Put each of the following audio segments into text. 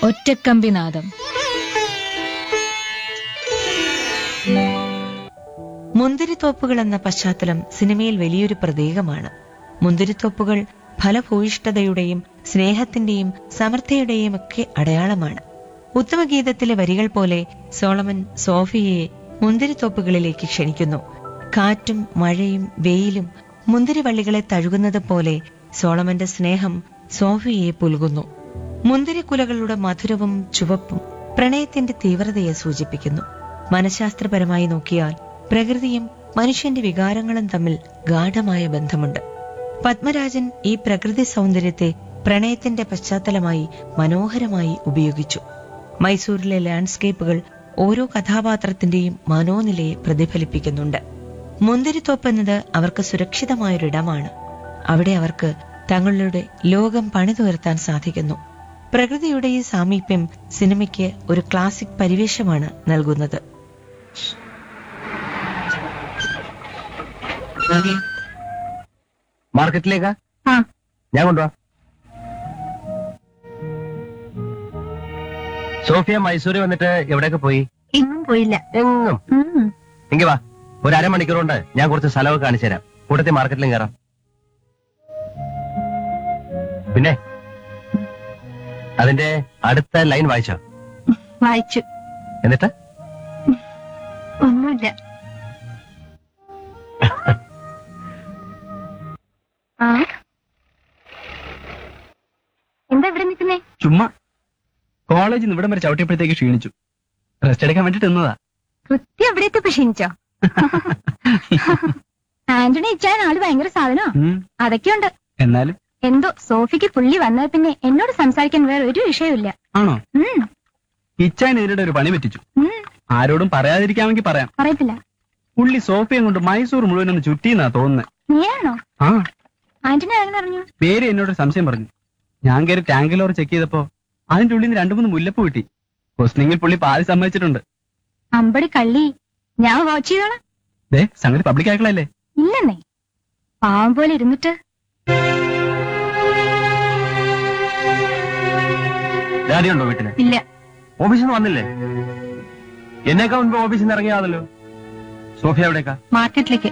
ഒറ്റക്കമ്പിനാദം മുന്തിരിത്തോപ്പുകൾ എന്ന പശ്ചാത്തലം സിനിമയിൽ വലിയൊരു പ്രതീകമാണ് മുന്തിരിത്തോപ്പുകൾ ഫലഭൂയിഷ്ഠതയുടെയും സ്നേഹത്തിന്റെയും സമൃദ്ധിയുടെയും ഒക്കെ അടയാളമാണ് ഉത്തമഗീതത്തിലെ വരികൾ പോലെ സോളമൻ സോഫിയയെ മുന്തിരിത്തോപ്പുകളിലേക്ക് ക്ഷണിക്കുന്നു കാറ്റും മഴയും വെയിലും മുന്തിരിവള്ളികളെ തഴുകുന്നത് പോലെ സോളമന്റെ സ്നേഹം സോഫിയയെ പുൽകുന്നു മുന്തിരിക്കുലകളുടെ മധുരവും ചുവപ്പും പ്രണയത്തിന്റെ തീവ്രതയെ സൂചിപ്പിക്കുന്നു മനഃശാസ്ത്രപരമായി നോക്കിയാൽ പ്രകൃതിയും മനുഷ്യന്റെ വികാരങ്ങളും തമ്മിൽ ഗാഠമായ ബന്ധമുണ്ട് പത്മരാജൻ ഈ പ്രകൃതി സൗന്ദര്യത്തെ പ്രണയത്തിന്റെ പശ്ചാത്തലമായി മനോഹരമായി ഉപയോഗിച്ചു മൈസൂരിലെ ലാൻഡ്സ്കേപ്പുകൾ ഓരോ കഥാപാത്രത്തിന്റെയും മനോനിലയെ പ്രതിഫലിപ്പിക്കുന്നുണ്ട് മുന്തിരിത്തോപ്പ് എന്നത് അവർക്ക് സുരക്ഷിതമായൊരിടമാണ് അവിടെ അവർക്ക് തങ്ങളുടെ ലോകം പണിതുയർത്താൻ സാധിക്കുന്നു പ്രകൃതിയുടെ ഈ സാമീപ്യം സിനിമയ്ക്ക് ഒരു ക്ലാസിക് പരിവേഷമാണ് നൽകുന്നത് മാർക്കറ്റിലേക്കാ ആ ഞാൻ കൊണ്ടുവാ സോഫിയ മൈസൂരിൽ വന്നിട്ട് എവിടെയൊക്കെ പോയി ഇന്നും പോയില്ല എങ്ങും ഉം. എങ്കി വാ ഒരു അരമണിക്കൂർ കൊണ്ട് ഞാൻ കുറച്ച് സ്ഥലമൊക്കെ കാണിച്ചു തരാം കൂട്ടത്തിൽ മാർക്കറ്റിലും കയറാം പിന്നെ അതിന്റെ അടുത്ത ലൈൻ വായിച്ചോ വായിച്ചു എന്നിട്ട് ഒന്നുമില്ല ആ എന്താ ഇവിടെ നിൽക്കുന്നേ ചുമ്മാ കോളേജിൽ നിന്ന് ഇവിടം വരെ ചവിട്ടിയപ്പോഴത്തേക്ക് ക്ഷീണിച്ചു റെസ്റ്റ് എടുക്കാൻ വേണ്ടിട്ട് നിന്നതാ കൃത്യം ഇവിടെ എത്തി ക്ഷീണിച്ചോ ആന്റണി ഇച്ചാൻ ആള് ഭയങ്കര സാധനോ ഉം. അതൊക്കെയുണ്ട് എന്നാലും എന്തോ സോഫിക്ക് പുള്ളി വന്നത് പിന്നെ എന്നോട് സംസാരിക്കാൻ വേറെ ഒരു വിഷയമില്ല ആണോ ഉം, ഇച്ചാൻ ഇതിനിടെ ഒരു പണി പറ്റിച്ചു ഉം, ആരോടും പറയാതിരിക്കാമെങ്കിൽ പറയാം പറയത്തില്ല പുള്ളി സോഫയും കൊണ്ട് മൈസൂർ മുഴുവൻ ഒന്ന് ചുറ്റിന്നാ തോന്നുന്നത് നീയാണോ ആ ആന്റണി ആരെന്ന് പറഞ്ഞു പേര് എന്നോട് സംശയം പറഞ്ഞു ഞാൻ കയറി ടാങ്കിലോർ ചെക്ക് ചെയ്തപ്പോ അതിന്റെ ഉള്ളിൽ നിന്ന് രണ്ടു മൂന്ന് മുല്ലപ്പ് കിട്ടി ക്വസ്റ്റിനിങ്ങിൽ പുള്ളി പാതി സമ്മതിച്ചിട്ടുണ്ട് അമ്പടി കള്ളി ഞാൻ വാച്ച് ചെയ്തോളാം ദേ സംഗതി പബ്ലിക് ആയിക്കളല്ലേ ഇല്ലെന്നേ പാവം പോലെ ഇരുന്നിട്ട് ഡാഡി ഉണ്ടോ വീട്ടില് ഇല്ല ഓഫീസിൽ നിന്ന് വന്നില്ലേ എന്നേക്കാ മുൻപ് ഓഫീസിൽ നിന്ന് ഇറങ്ങിയാണല്ലോ സോഫിയ എവിടേക്കാ മാർക്കറ്റിലേക്ക്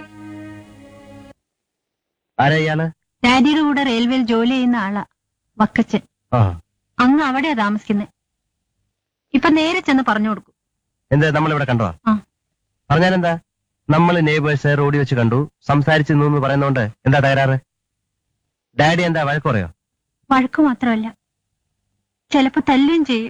ആരാ ഇയാള് ഡാഡിയുടെ കൂടെ റെയിൽവേയിൽ ജോലി ചെയ്യുന്ന ആളാ വക്കച്ചൻ ആ അങ്ങ് അവിടെയാ താമസിക്കുന്നത് ഇപ്പൊ നേരെ ചെന്ന് പറഞ്ഞു കൊടുക്കും എന്ത് നമ്മളിവിടെ കണ്ടോ ആ. പറഞ്ഞാലെന്താ നമ്മൾ നെയ്ബേഴ്സ് റോഡിൽ വെച്ച് കണ്ടു സംസാരിച്ചു നിന്നു എന്ന് പറയുന്നോണ്ട് എന്താ തകരാറ് ഡാഡി എന്താ വഴക്ക് പറയോ വഴക്ക് മാത്രമല്ല ചിലപ്പോ തല്ലുകയും ചെയ്യും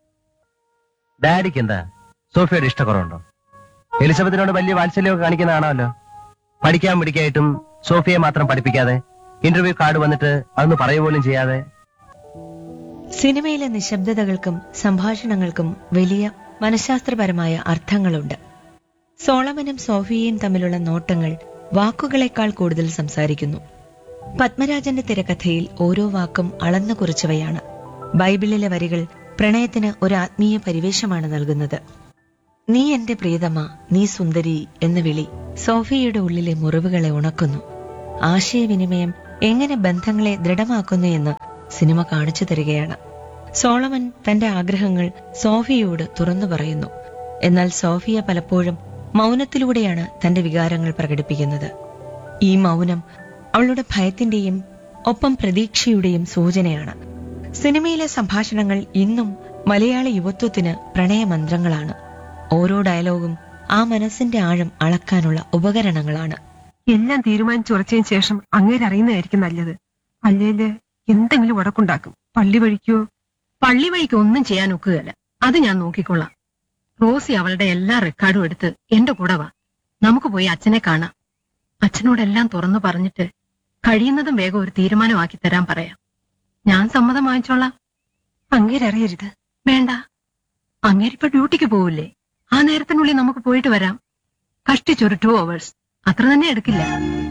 ഡാഡിക്ക് എന്താ സോഫിയുടെ ഇഷ്ടക്കുറവുണ്ടോ എലിസബത്തിനോട് വലിയ വാത്സല്യമൊക്കെ കാണിക്കുന്ന ആണല്ലോ പഠിക്കാൻ പിടിക്കായിട്ടും സോഫിയെ മാത്രം പഠിപ്പിക്കാതെ ഇന്റർവ്യൂ കാർഡ് വന്നിട്ട് അതൊന്ന് പറയുപോലും ചെയ്യാതെ സിനിമയിലെ നിശബ്ദതകൾക്കും സംഭാഷണങ്ങൾക്കും വലിയ മനഃശാസ്ത്രപരമായ അർത്ഥങ്ങളുണ്ട് സോളമനും സോഫിയയും തമ്മിലുള്ള നോട്ടങ്ങൾ വാക്കുകളെക്കാൾ കൂടുതൽ സംസാരിക്കുന്നു പത്മരാജന്റെ തിരക്കഥയിൽ ഓരോ വാക്കും അളന്നു കുറിച്ചവയാണ് ബൈബിളിലെ വരികൾ പ്രണയത്തിന് ഒരു ആത്മീയ പരിവേഷമാണ് നൽകുന്നത് നീ എന്റെ പ്രിയതമ നീ സുന്ദരി എന്ന വിളി സോഫിയയുടെ ഉള്ളിലെ മുറിവുകളെ ഉണക്കുന്നു ആശയവിനിമയം എങ്ങനെ ബന്ധങ്ങളെ ദൃഢമാക്കുന്നു എന്ന് സിനിമ കാണിച്ചു തരികയാണ് സോളമൻ തന്റെ ആഗ്രഹങ്ങൾ സോഫിയയോട് തുറന്നു പറയുന്നു എന്നാൽ സോഫിയ പലപ്പോഴും മൗനത്തിലൂടെയാണ് തന്റെ വികാരങ്ങൾ പ്രകടിപ്പിക്കുന്നത് ഈ മൗനം അവളുടെ ഭയത്തിന്റെയും ഒപ്പം പ്രതീക്ഷയുടെയും സൂചനയാണ് സിനിമയിലെ സംഭാഷണങ്ങൾ ഇന്നും മലയാള യുവത്വത്തിന് പ്രണയമന്ത്രങ്ങളാണ് ഓരോ ഡയലോഗും ആ മനസ്സിന്റെ ആഴം അളക്കാനുള്ള ഉപകരണങ്ങളാണ് എല്ലാം തീരുമാനിച്ചുറച്ചതിന് ശേഷം അങ്ങേര് അറിയുന്നതായിരിക്കും നല്ലത് അല്ലേല് എന്തെങ്കിലും ഉടക്കുണ്ടാക്കും പള്ളി വഴിക്കോ പള്ളി വഴിക്ക് ഒന്നും ചെയ്യാൻ ഒക്കുകയല്ല അത് ഞാൻ നോക്കിക്കൊള്ളാം റോസി അവളുടെ എല്ലാ റെക്കോർഡും എടുത്ത് എന്റെ കൂടെ വാ നമുക്ക് പോയി അച്ഛനെ കാണാം അച്ഛനോടെല്ലാം തുറന്നു പറഞ്ഞിട്ട് കഴിയുന്നതും വേഗം ഒരു തീരുമാനമാക്കി തരാൻ പറയാം ഞാൻ സമ്മതം വാങ്ങിച്ചോളാം അങ്ങേരറിയരുത് വേണ്ട അങ്ങേരിപ്പോ ഡ്യൂട്ടിക്ക് പോവില്ലേ ആ നേരത്തിനുള്ളിൽ നമുക്ക് പോയിട്ട് വരാം കഷ്ടിച്ചൊരു ടു അവേഴ്സ് അത്ര തന്നെ എടുക്കില്ല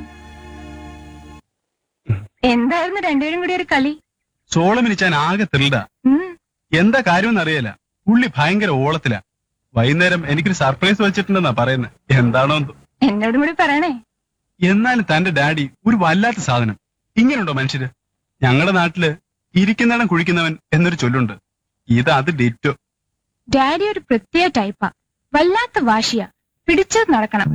എന്തായിരുന്നു രണ്ടുപേരും കൂടി ഒരു കളി സോളമിനിച്ചാൻ ആകെ ത്രില്ഡാ ഉം, എന്താ കാര്യമെന്ന് അറിയില്ല പുള്ളി ഭയങ്കര ഓളത്തിലാ വൈകുന്നേരം എനിക്കൊരു സർപ്രൈസ് വെച്ചിട്ടുണ്ടെന്നാ പറയുന്നത് എന്താണോ എന്തോ എന്നോടും കൂടി പറയണേ എന്നാലും തന്റെ ഡാഡി ഒരു വല്ലാത്ത സാധനം ഇങ്ങനെയുണ്ടോ മനുഷ്യര് ഞങ്ങളുടെ നാട്ടില് ഇരിക്കുന്നിടം കുഴിക്കുന്നവൻ എന്നൊരു ചൊല്ലുണ്ട് ഇത് അത് ഡിറ്റോ ഡാഡി ഒരു പ്രത്യേക ടൈപ്പാ വല്ലാത്ത വാശിയാ പിടിച്ചത് നടക്കണം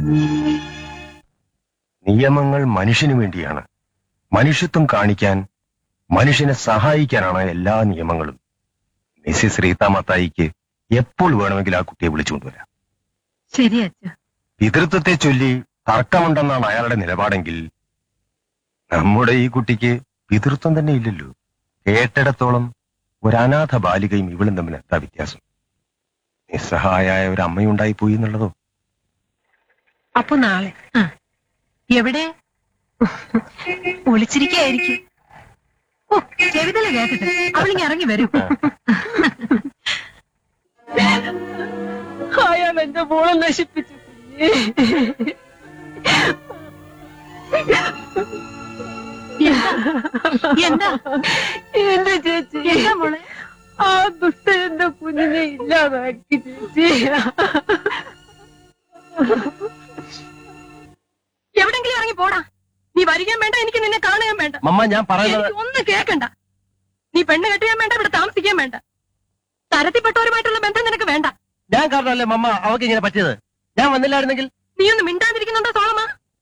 നിയമങ്ങൾ മനുഷ്യന് വേണ്ടിയാണ് മനുഷ്യത്വം കാണിക്കാൻ മനുഷ്യനെ സഹായിക്കാനാണ് എല്ലാ നിയമങ്ങളും മിസ്സിസ് റീത്ത മത്തായിക്ക് എപ്പോൾ വേണമെങ്കിലും ആ കുട്ടിയെ വിളിച്ചുകൊണ്ടുവരാം ശരി അച്ഛ പിതൃത്വത്തെ ചൊല്ലി തർക്കമുണ്ടെന്നാണ് അയാളുടെ നിലപാടെങ്കിൽ നമ്മുടെ ഈ കുട്ടിക്ക് പിതൃത്വം തന്നെ ഇല്ലല്ലോ കേട്ടിടത്തോളം ഒരു അനാഥ ബാലികയും ഇവളും തമ്മിൽ എന്താ വ്യത്യാസം നിസ്സഹായായ ഒരു അമ്മയുണ്ടായി പോയി എന്നുള്ളതോ അപ്പൊ നാളെ ആ എവിടെ ഒളിച്ചിരിക്കായിരിക്കും ഓ ചെവിതല കേട്ടിട്ട് അവളിങ്ങി ഇറങ്ങി വരും അയാൾ എന്റെ മോളെ നശിപ്പിച്ചു എന്താ എന്റെ ചേച്ചി എന്താ മോളെ ആ ദുഷ്ട എന്റെ കുഞ്ഞിനെ ഇല്ലാതാക്കി ചേച്ചി എവിടെങ്കിലും ഇറങ്ങി പോടാ നീ വരികയും വേണ്ട എനിക്ക് നിന്നെ കാണുകയും വേണ്ട മമ്മ ഞാൻ പറയുന്നത് എനിക്ക് ഒന്നും കേക്കണ്ട നീ പെണ്ണ് കെട്ടുകയും വേണ്ട ഇവിടെ താമസിക്കുകയും വേണ്ട തരത്തിപ്പെട്ടവരുമായിട്ടുള്ള ബന്ധം നിനക്ക് വേണ്ട ഞാൻ കാരണമല്ലേ മമ്മ അവക്ക് ഇങ്ങനെ പറ്റിയത് ഞാൻ വന്നില്ലായിരുന്നെങ്കിൽ നീ ഒന്ന് മിണ്ടാതിരിക്കുന്നുണ്ടോ സോളമ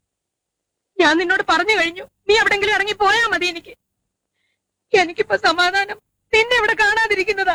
ഞാൻ നിന്നോട് പറഞ്ഞു കഴിഞ്ഞു നീ എവിടെങ്കിലും ഇറങ്ങി പോയാ മതി എനിക്ക് എനിക്കിപ്പോ സമാധാനം നിന്നെ ഇവിടെ കാണാതിരിക്കുന്നതാ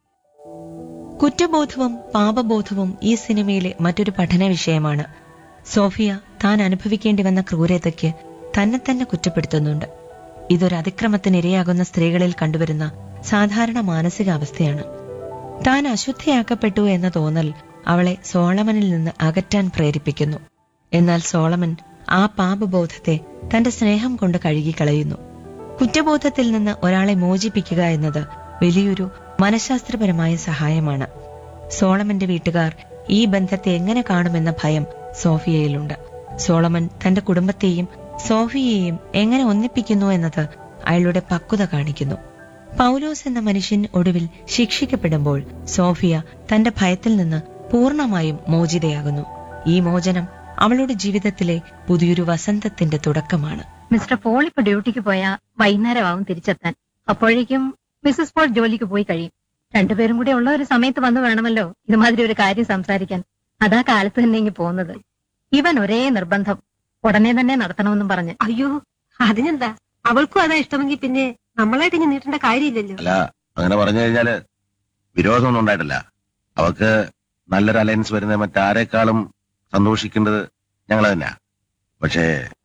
കുറ്റബോധവും പാപബോധവും ഈ സിനിമയിലെ മറ്റൊരു പഠന വിഷയമാണ് സോഫിയ താൻ അനുഭവിക്കേണ്ടി വന്ന ക്രൂരതയ്ക്ക് തന്നെ തന്നെ കുറ്റപ്പെടുത്തുന്നുണ്ട് ഇതൊരു അതിക്രമത്തിന് ഇരയാകുന്ന സ്ത്രീകളിൽ കണ്ടുവരുന്ന സാധാരണ മാനസികാവസ്ഥയാണ് താൻ അശുദ്ധിയാക്കപ്പെട്ടു എന്ന തോന്നൽ അവളെ സോളമനിൽ നിന്ന് അകറ്റാൻ പ്രേരിപ്പിക്കുന്നു എന്നാൽ സോളമൻ ആ പാപബോധത്തെ തന്റെ സ്നേഹം കൊണ്ട് കഴുകിക്കളയുന്നു കുറ്റബോധത്തിൽ നിന്ന് ഒരാളെ മോചിപ്പിക്കുക എന്നത് വലിയൊരു മനഃശാസ്ത്രപരമായ സഹായമാണ് സോളമന്റെ വീട്ടുകാർ ഈ ബന്ധത്തെ എങ്ങനെ കാണുമെന്ന ഭയം സോഫിയയിലുണ്ട് സോളമൻ തന്റെ കുടുംബത്തെയും സോഫിയയെയും എങ്ങനെ ഒന്നിപ്പിക്കുന്നു എന്നത് അയാളുടെ പക്വത കാണിക്കുന്നു പൗലോസ് എന്ന മനുഷ്യൻ ഒടുവിൽ ശിക്ഷിക്കപ്പെടുമ്പോൾ സോഫിയ തന്റെ ഭയത്തിൽ നിന്ന് പൂർണ്ണമായും മോചിതയാകുന്നു ഈ മോചനം അവളുടെ ജീവിതത്തിലെ പുതിയൊരു വസന്തത്തിന്റെ തുടക്കമാണ് മിസ്റ്റർ പോൾ ഇപ്പൊ ഡ്യൂട്ടിക്ക് പോയാ വൈകുന്നേരമാവും തിരിച്ചെത്താൻ അപ്പോഴേക്കും മിസ്സസ് പോൾ ജോലിക്ക് പോയി കഴിയും രണ്ടുപേരും കൂടെ ഉള്ള ഒരു സമയത്ത് വന്ന് വേണമല്ലോ ഇതുമാതിരി ഒരു കാര്യം സംസാരിക്കാൻ അതാ കാലത്ത് തന്നെ ഇങ്ങ് പോകുന്നത് ഇവൻ ഒരേ നിർബന്ധം ഉടനെ തന്നെ നടത്തണമെന്നും പറഞ്ഞ് അയ്യോ അതിനെന്താ അവൾക്കും അതാ ഇഷ്ടമെങ്കിൽ പിന്നെ നമ്മളായിട്ട് ഇനി നീട്ടേണ്ട കാര്യമില്ലല്ലോ അല്ല അങ്ങനെ പറഞ്ഞു കഴിഞ്ഞാല് വിരോധമൊന്നും ഉണ്ടായിട്ടില്ല അവക്ക് നല്ലൊരു അലയൻസ് വരുന്ന മറ്റാരെക്കാളും സന്തോഷിക്കേണ്ടത് ഞങ്ങൾ തന്നെയാ പക്ഷേ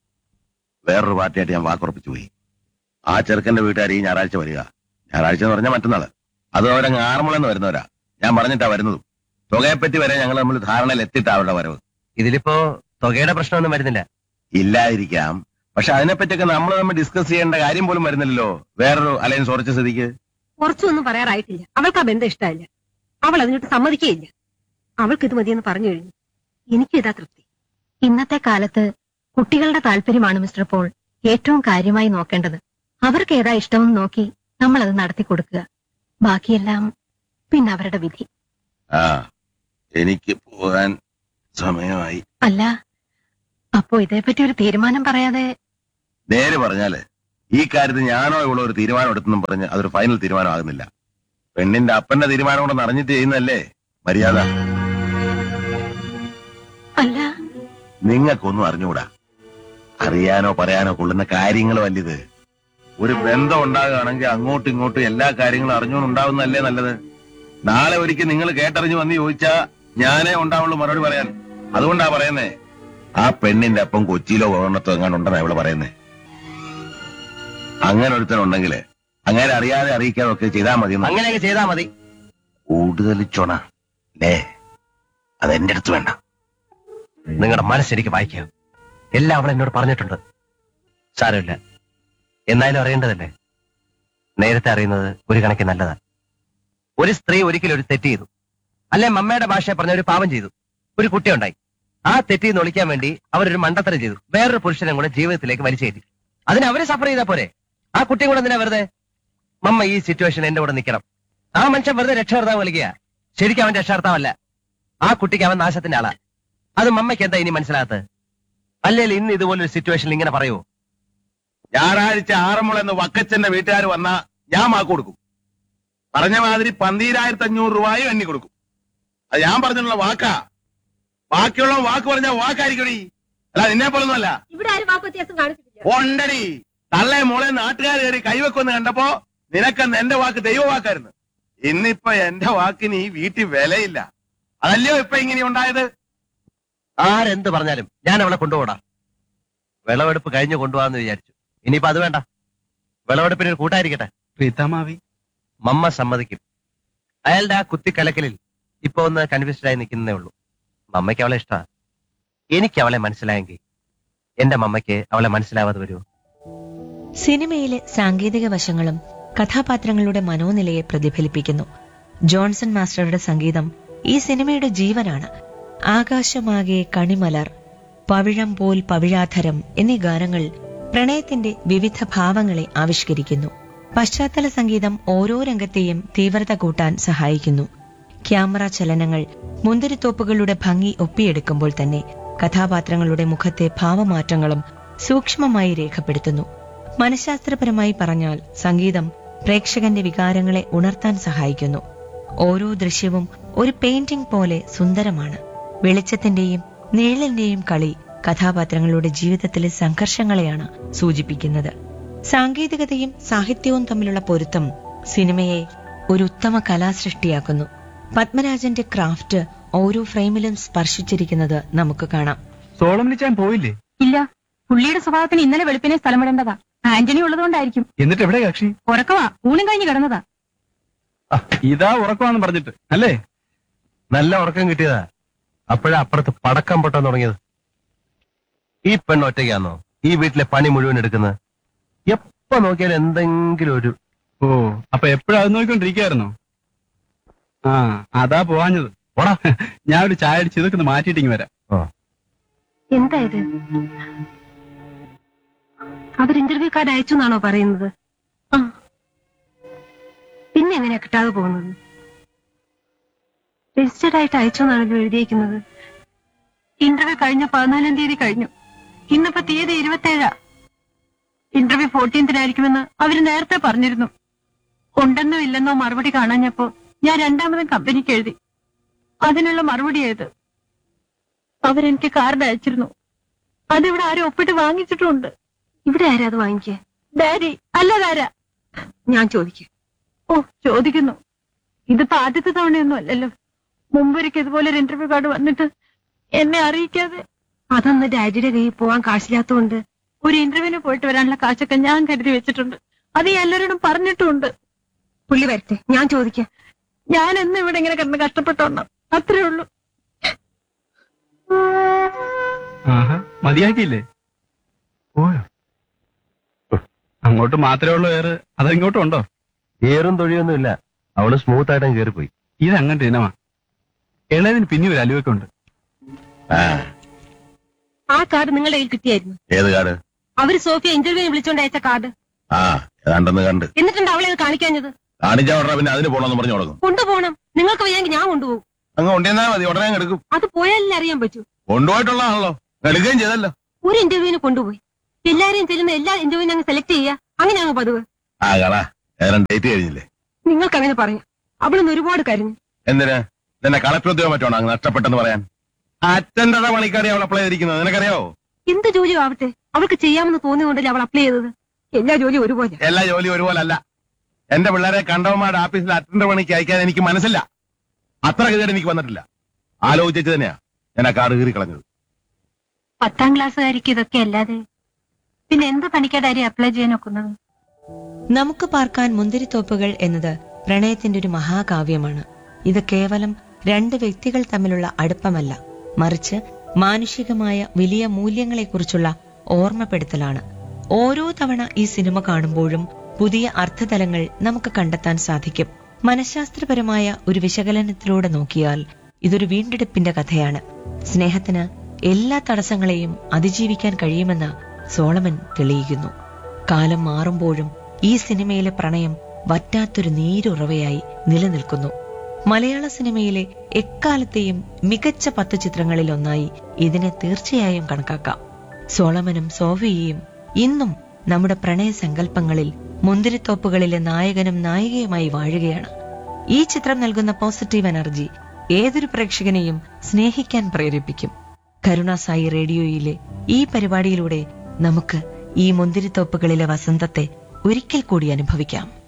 വേറൊരു പാർട്ടിയായിട്ട് ഞാൻ വാക്കുറപ്പിച്ചു പോയി ആ ചെറുക്കന്റെ വീട്ടുകാർ ഈ ഞായറാഴ്ച വരിക ഞായറാഴ്ച എന്ന് പറഞ്ഞാൽ മറ്റന്നാള് അത് അവരങ്ങ് ആറന്മുളന്ന് വരുന്നവരാ ഞാൻ പറഞ്ഞിട്ടാ വരുന്നതും തുകയെപ്പറ്റി വരെ ഞങ്ങൾ നമ്മൾ ധാരണയിൽ എത്തിയിട്ടാ അവരുടെ വരവ് ഇതിലിപ്പോ തുകയുടെ പ്രശ്നമൊന്നും വരുന്നില്ല ഇല്ലാതിരിക്കാം പക്ഷെ അതിനെപ്പറ്റിയൊക്കെ നമ്മൾ തമ്മിൽ ഡിസ്കസ് ചെയ്യേണ്ട കാര്യം പോലും വരുന്നില്ലല്ലോ വേറൊരു അലയൻസ് ഉറച്ച സ്ഥിതിക്ക് കുറച്ചൊന്നും പറയാറായിട്ടില്ല അവൾക്ക് ആ ബന്ധം ഇഷ്ടമല്ല അവൾ അതിനോട്ട് സമ്മതിക്കുകയില്ല അവൾക്ക് ഇത് മതിയെന്ന് പറഞ്ഞു കഴിഞ്ഞു എനിക്കും ഇതാ തൃപ്തി ഇന്നത്തെ കാലത്ത് കുട്ടികളുടെ താല്പര്യമാണ് മിസ്റ്റർ പോൾ ഏറ്റവും കാര്യമായി നോക്കേണ്ടത് അവർക്ക് ഏതാ ഇഷ്ടമെന്ന് നോക്കി നമ്മൾ അത് നടത്തി കൊടുക്കുക ബാക്കിയെല്ലാം പിന്നെ അവരുടെ വിധി ആ എനിക്ക് പോകാൻ സമയമായി അല്ല അപ്പോ ഇതേപ്പറ്റി ഒരു തീരുമാനം പറയാതെ നേരെ പറഞ്ഞാല് ഈ കാര്യത്തിൽ ഞാനോ ഇവിടെ ഒരു തീരുമാനം എടുത്തെന്നും പറഞ്ഞ് അതൊരു ഫൈനൽ തീരുമാനമാകുന്നില്ല പെണ്ണിന്റെ അപ്പന്റെ തീരുമാനം കൂടെ അറിഞ്ഞിട്ട് ചെയ്യുന്നല്ലേ മര്യാദ അല്ല നിങ്ങൾക്കൊന്നും അറിഞ്ഞുകൂടാ അറിയാനോ പറയാനോ കൊള്ളുന്ന കാര്യങ്ങളും അല്ലിത് ഒരു ബന്ധം ഉണ്ടാകുകയാണെങ്കിൽ അങ്ങോട്ടും ഇങ്ങോട്ടും എല്ലാ കാര്യങ്ങളും അറിഞ്ഞുകൊണ്ടുണ്ടാവുന്നതല്ലേ നല്ലത് നാളെ ഒരിക്കൽ നിങ്ങൾ കേട്ടറിഞ്ഞു വന്ന് ചോദിച്ചാ ഞാനേ ഉണ്ടാവുള്ളൂ മറുപടി പറയാൻ അതുകൊണ്ടാ പറയുന്നേ ആ പെണ്ണിന്റെ അപ്പം കൊച്ചിയിലോ കോവണത്തോ എങ്ങാണ്ടുണ്ടെന്നാ ഇവിടെ പറയുന്നേ അങ്ങനെ ഒരുത്തനുണ്ടെങ്കിൽ അങ്ങനെ അറിയാതെ അറിയിക്കാതെ ഒക്കെ ചെയ്താൽ മതി എന്ന്. അങ്ങനെയൊക്കെ ചെയ്താ മതി കൂടുതൽ ചൊണ അല്ലേ അത് എന്റെ അടുത്ത് വേണ്ട നിങ്ങളുടെ മനസ്സെനിക്ക് വായിക്കാം എല്ലാം അവൾ എന്നോട് പറഞ്ഞിട്ടുണ്ട് സാരമില്ല എന്നാലും അറിയേണ്ടതല്ലേ നേരത്തെ അറിയുന്നത് ഒരു കണക്കിന് നല്ലതാണ് ഒരു സ്ത്രീ ഒരിക്കലും ഒരു തെറ്റ് ചെയ്തു അല്ലെ മമ്മയുടെ ഭാഷയെ പറഞ്ഞ ഒരു പാപം ചെയ്തു ഒരു കുട്ടി ഉണ്ടായി ആ തെറ്റിൽ നിന്ന് ഒളിക്കാൻ വേണ്ടി അവരൊരു മണ്ടത്തരം ചെയ്തു വേറൊരു പുരുഷനെ കൂടെ ജീവിതത്തിലേക്ക് വലിച്ചേറ്റി അതിന് അവര് സഫർ ചെയ്താ പോരെ ആ കുട്ടിയും കൂടെ എന്തിനാ വെറുതെ മമ്മ ഈ സിറ്റുവേഷൻ എന്റെ കൂടെ നിൽക്കണം ആ മനുഷ്യൻ വെറുതെ രക്ഷകർത്താവ് കളിക്കുക ശരിക്കും അവൻ രക്ഷകർത്താവല്ല ആ കുട്ടിക്ക് അവൻ നാശത്തിന്റെ ആളാ അത് മമ്മയ്ക്ക് എന്താ ഇനി മനസ്സിലാകത്ത് അല്ലെങ്കിൽ ഇന്ന് ഇതുപോലൊരു സിറ്റുവേഷനിൽ ഇങ്ങനെ പറയൂ ഞായറാഴ്ച ആറന്മുള എന്ന് വക്കച്ചന്റെ വീട്ടുകാർ വന്നാ ഞാൻ മാക്ക് കൊടുക്കും പറഞ്ഞ മാതിരി പന്തീരായിരത്തി അഞ്ഞൂറ് രൂപയും എണ്ണി കൊടുക്കും അത് ഞാൻ പറഞ്ഞിട്ടുള്ള വാക്കാ ബാക്കിയുള്ള വാക്ക് പറഞ്ഞ വാക്കായിരിക്കടി അല്ല നിന്നെ പോലൊന്നുമല്ല ഇവിടെ ആരും വാക്ക് വ്യത്യാസം കാണിച്ചിട്ടില്ല ഉണ്ടടി തള്ളെ മോളെ നാട്ടുകാർ കയറി കൈവെക്കൊന്ന് കണ്ടപ്പോ നിനക്കെന്ന് എന്റെ വാക്ക് ദൈവവാക്കായിരുന്നു ഇന്നിപ്പൊ എന്റെ വാക്കിന് ഈ വീട്ടിൽ വിലയില്ല അതല്ലയോ ഇപ്പൊ ഇങ്ങനെ ഉണ്ടായത് ആരെന്ത് പറഞ്ഞാലും ഞാൻ അവളെ കൊണ്ടുപോടാ വിളവെടുപ്പ് കഴിഞ്ഞ് കൊണ്ടുപോകാന്ന് വിചാരിച്ചു ഇനിയിപ്പോ അത് വേണ്ട വിളവെടുപ്പിന് ഒരു കൂട്ടായിരിക്കട്ടെ പ്രീതാമാവി മമ്മ സമ്മതിക്കും അയാളുടെ ആ കുത്തിക്കലക്കലിൽ ഇപ്പൊ ഒന്ന് കൺഫ്യൂസ്ഡ് ആയി നിൽക്കുന്നേ ഉള്ളൂ മമ്മയ്ക്ക് അവളെ ഇഷ്ടമാണ് എനിക്ക് അവളെ മനസ്സിലായെങ്കിൽ എന്റെ മമ്മയ്ക്ക് അവളെ മനസ്സിലാവാതെ വരുമോ സിനിമയിലെ സാങ്കേതിക വശങ്ങളും കഥാപാത്രങ്ങളുടെ മനോനിലയെ പ്രതിഫലിപ്പിക്കുന്നു ജോൺസൺ മാസ്റ്ററുടെ സംഗീതം ഈ സിനിമയുടെ ജീവനാണ് ആകാശമാകെ കണിമലർ പവിഴം പോൽ പവിഴാധരം എന്നീ ഗാനങ്ങൾ പ്രണയത്തിന്റെ വിവിധ ഭാവങ്ങളെ ആവിഷ്കരിക്കുന്നു പശ്ചാത്തല സംഗീതം ഓരോ രംഗത്തെയും തീവ്രത കൂട്ടാൻ സഹായിക്കുന്നു ക്യാമറ ചലനങ്ങൾ മുന്തിരിത്തോപ്പുകളുടെ ഭംഗി ഒപ്പിയെടുക്കുമ്പോൾ തന്നെ കഥാപാത്രങ്ങളുടെ മുഖത്തെ ഭാവമാറ്റങ്ങളും സൂക്ഷ്മമായി രേഖപ്പെടുത്തുന്നു മനഃശാസ്ത്രപരമായി പറഞ്ഞാൽ സംഗീതം പ്രേക്ഷകന്റെ വികാരങ്ങളെ ഉണർത്താൻ സഹായിക്കുന്നു ഓരോ ദൃശ്യവും ഒരു പെയിന്റിംഗ് പോലെ സുന്ദരമാണ് വെളിച്ചത്തിന്റെയും നിഴലിന്റെയും കളി കഥാപാത്രങ്ങളുടെ ജീവിതത്തിലെ സംഘർഷങ്ങളെയാണ് സൂചിപ്പിക്കുന്നത് സാങ്കേതികതയും സാഹിത്യവും തമ്മിലുള്ള പൊരുത്തം സിനിമയെ ഒരു ഉത്തമ കലാസൃഷ്ടിയാക്കുന്നു പത്മരാജന്റെ ക്രാഫ്റ്റ് ഓരോ ഫ്രെയിമിലും സ്പർശിച്ചിരിക്കുന്നത് നമുക്ക് കാണാം സോളമനിച്ചാൻ പോയില്ലേ ഇല്ല പുള്ളിയുടെ സ്വഭാവത്തിന് ഇന്നലെ വെളുപ്പിനെ സ്ഥലം വിടേണ്ടതാ ആന്റണി ഉള്ളതുകൊണ്ടായിരിക്കും എന്നിട്ട് എവിടെ കക്ഷി ഉറക്കവാ ഊണും കഴിഞ്ഞ് കിടന്നതാ ആ, ഇതാ ഉറക്കമാന്ന് പറഞ്ഞിട്ട് അല്ലേ നല്ല ഉറക്കം കിട്ടിയതാ അപ്പോഴാ അപ്പുറത്ത് പടക്കം പൊട്ടാൻ തുടങ്ങിയത് ഈ പെണ്ണ് ഒറ്റയ്ക്കാന്നോ ഈ വീട്ടിലെ പണി മുഴുവൻ എടുക്കുന്നത് എപ്പോ നോക്കിയാലും എന്തെങ്കിലും ഒരു ഓ അപ്പൊ എപ്പോഴും അത് നോക്കിക്കൊണ്ടിരിക്കായിരുന്നോ ആ അതാ പോവാഞ്ഞത് ഓടാ ഞാൻ ഒരു ചായ അടിച്ച് ഇതൊക്കെ ഒന്ന് മാറ്റിയിട്ടിങ്ങ് വരാം എന്താ ഇത് അവർ ഇന്റർവ്യൂ കാർഡ് അയച്ചു എന്നാണോ പറയുന്നത് ആ പിന്നെ എങ്ങനെയാ കിട്ടാതെ പോകുന്നത് രജിസ്റ്റേഡ് ആയിട്ട് അയച്ചു എന്നാണല്ലോ എഴുതിയിരിക്കുന്നത് ഇന്റർവ്യൂ കഴിഞ്ഞ പതിനാലാം തീയതി കഴിഞ്ഞു ഇന്നിപ്പോ തീയതി ഇരുപത്തേഴാ ഇന്റർവ്യൂ ഫോർട്ടീൻത്തിനായിരിക്കുമെന്ന് അവര് നേരത്തെ പറഞ്ഞിരുന്നു ഉണ്ടെന്നോ ഇല്ലെന്നോ മറുപടി കാണാഞ്ഞപ്പോ ഞാൻ രണ്ടാമതും കമ്പനിക്ക് എഴുതി അതിനുള്ള മറുപടി ഏത് അവരെനിക്ക് കാർഡ് അയച്ചിരുന്നു അതിവിടെ ആരും ഒപ്പിട്ട് വാങ്ങിച്ചിട്ടുണ്ട് ഇവിടെ ആരാ അത് വാങ്ങിക്കേ ഡാഡി അല്ലതാരാ ഞാൻ ചോദിക്കാം ഓ ചോദിക്കുന്നു ഇതിപ്പോ ആദ്യത്തെ തവണയൊന്നും അല്ലല്ലോ മുമ്പൊരിക്കൽ ഇതുപോലെ ഒരു ഇന്റർവ്യൂ കാർഡ് വന്നിട്ട് എന്നെ അറിയിക്കാതെ അതൊന്ന് ഡാഡിയുടെ കയ്യിൽ പോവാൻ കാശില്ലാത്തതുകൊണ്ട് ഒരു ഇന്റർവ്യൂവിന് പോയിട്ട് വരാനുള്ള കാശൊക്കെ ഞാൻ കരുതി വെച്ചിട്ടുണ്ട് അത് ഞാൻ എല്ലാവരോടും പറഞ്ഞിട്ടുമുണ്ട് പുള്ളി വരട്ടെ ഞാൻ ചോദിക്കാം ഞാൻ എന്നും ഇവിടെ ഇങ്ങനെ കിടന്ന് കഷ്ടപ്പെട്ടോണം അത്രേ ഉള്ളൂ ആഹാ മതിയാക്കിയില്ലേ പോയോ ഉഹ്, അങ്ങോട്ട് മാത്രമേ ഉള്ളൂ ഏറ് അതിങ്ങോട്ടും ഉണ്ടോ ഏറും തൊഴിയൊന്നും ഇല്ല അവള് സ്മൂത്ത് ആയിട്ടും കയറിപ്പോയി ഇത് അങ്ങനത്തെ ഇനമാ ഇളയതിന് പിന്നെ ഒരു അലുവൊക്കെ ഉണ്ട് ആ, ആ കാർഡ് നിങ്ങളുടെ കയ്യിൽ കിട്ടിയായിരുന്നു ഏത് കാട് അവര് സോഫിയ ഇന്റർവ്യൂവിന് വിളിച്ചോണ്ട് അയച്ച കാർഡ് ആ ഏതാണ്ടെന്ന് കണ്ട് എന്നിട്ടുണ്ട് അവളെ അത് കാണിക്കാഞ്ഞത് കാണിച്ചാ ഉടനെ പിന്നെ അതിന് പോണെന്ന് പറഞ്ഞു തുടങ്ങും കൊണ്ടുപോകണം നിങ്ങൾക്ക് വയ്യെങ്കിൽ ഞാൻ കൊണ്ടുപോകും അങ്ങ് കൊണ്ടുവന്നാ മതി ഉടനെ അങ്ങ് എടുക്കും അത് പോയാലല്ലേ അറിയാൻ പറ്റൂ കൊണ്ടുപോയിട്ടുള്ളതാണല്ലോ എടുക്കുകയും ചെയ്തല്ലോ ഒരു ഇന്റർവ്യൂവിന് കൊണ്ടുപോയി എല്ലാരെയും ചെല്ലുന്ന എല്ലാ ഇന്റർവ്യൂവിനും അങ്ങ് സെലക്ട് ചെയ്യുക അങ്ങനെയാണ് പതിവ് ആ കളാ ഏതാണ്ട് ഡേറ്റ് കഴിഞ്ഞില്ലേ നിങ്ങൾക്ക് അങ്ങനെ പറഞ്ഞു അവളൊന്ന് ഒരുപാട് കരഞ്ഞു എന്തിന് നിന്നെ കളക്ടർ മറ്റാണോ അങ്ങ് നഷ്ടപ്പെട്ടെന്ന് പറയാൻ അറ്റൻഡറ പണിക്കാരി അവൾ അപ്ലൈ ചെയ്തിരിക്കുന്നത് നിനക്കറിയോ എന്ത് ജോലിയോ ആവട്ടെ അവൾക്ക് ചെയ്യാമെന്ന് തോന്നിയോണ്ടല്ലേ അവൾ അപ്ലൈ ചെയ്തത് എല്ലാ ജോലിയും ഒരുപോലെ എല്ലാ ജോലിയും ഒരുപോലെ അല്ല എന്റെ പിള്ളേരെ കണ്ടവന്മാരുടെ ഓഫീസിൽ അറ്റൻഡർ പണിക്ക് അയക്കാൻ എനിക്ക് മനസ്സില്ല അത്ര ഗതിയുടെ എനിക്ക് വന്നിട്ടില്ല ആലോചിച്ചു തന്നെയാ ഞാൻ ആ കാറ് കീറി കളഞ്ഞത് പത്താം ക്ലാസ്സുകാരിക്ക് ഇതൊക്കെ അല്ലാതെ പിന്നെ എന്ത് പണിക്കാരി അപ്ലൈ ചെയ്യാൻ ഒക്കുന്നത് നമുക്ക് പാർക്കാൻ മുന്തിരിത്തോപ്പുകൾ എന്നത് പ്രണയത്തിന്റെ ഒരു മഹാകാവ്യമാണ് ഇത് കേവലം രണ്ട് വ്യക്തികൾ തമ്മിലുള്ള അടുപ്പമല്ല മറിച്ച് മാനുഷികമായ വലിയ മൂല്യങ്ങളെക്കുറിച്ചുള്ള ഓർമ്മപ്പെടുത്തലാണ് ഓരോ തവണ ഈ സിനിമ കാണുമ്പോഴും പുതിയ അർത്ഥതലങ്ങൾ നമുക്ക് കണ്ടെത്താൻ സാധിക്കും മനഃശാസ്ത്രപരമായ ഒരു വിശകലനത്തിലൂടെ നോക്കിയാൽ ഇതൊരു വീണ്ടെടുപ്പിന്റെ കഥയാണ് സ്നേഹത്തിന് എല്ലാ തടസ്സങ്ങളെയും അതിജീവിക്കാൻ കഴിയുമെന്ന് സോളമൻ തെളിയിക്കുന്നു കാലം മാറുമ്പോഴും ഈ സിനിമയിലെ പ്രണയം വറ്റാത്തൊരു നീരുറവയായി നിലനിൽക്കുന്നു മലയാള സിനിമയിലെ എക്കാലത്തെയും മികച്ച പത്ത് ചിത്രങ്ങളിൽ ഒന്നായി ഇതിനെ തീർച്ചയായും കണക്കാക്കാം സോളമനും സോഫിയയും ഇന്നും നമ്മുടെ പ്രണയ സങ്കല്പങ്ങളിൽ മുന്തിരിത്തോപ്പുകളിലെ നായകനും നായികയുമായി വാഴുകയാണ് ഈ ചിത്രം നൽകുന്ന പോസിറ്റീവ് എനർജി ഏതൊരു പ്രേക്ഷകനെയും സ്നേഹിക്കാൻ പ്രേരിപ്പിക്കും കരുണാസായി റേഡിയോയിലെ ഈ പരിപാടിയിലൂടെ നമുക്ക് ഈ മുന്തിരിത്തോപ്പുകളിലെ വസന്തത്തെ ഒരിക്കൽ കൂടി അനുഭവിക്കാം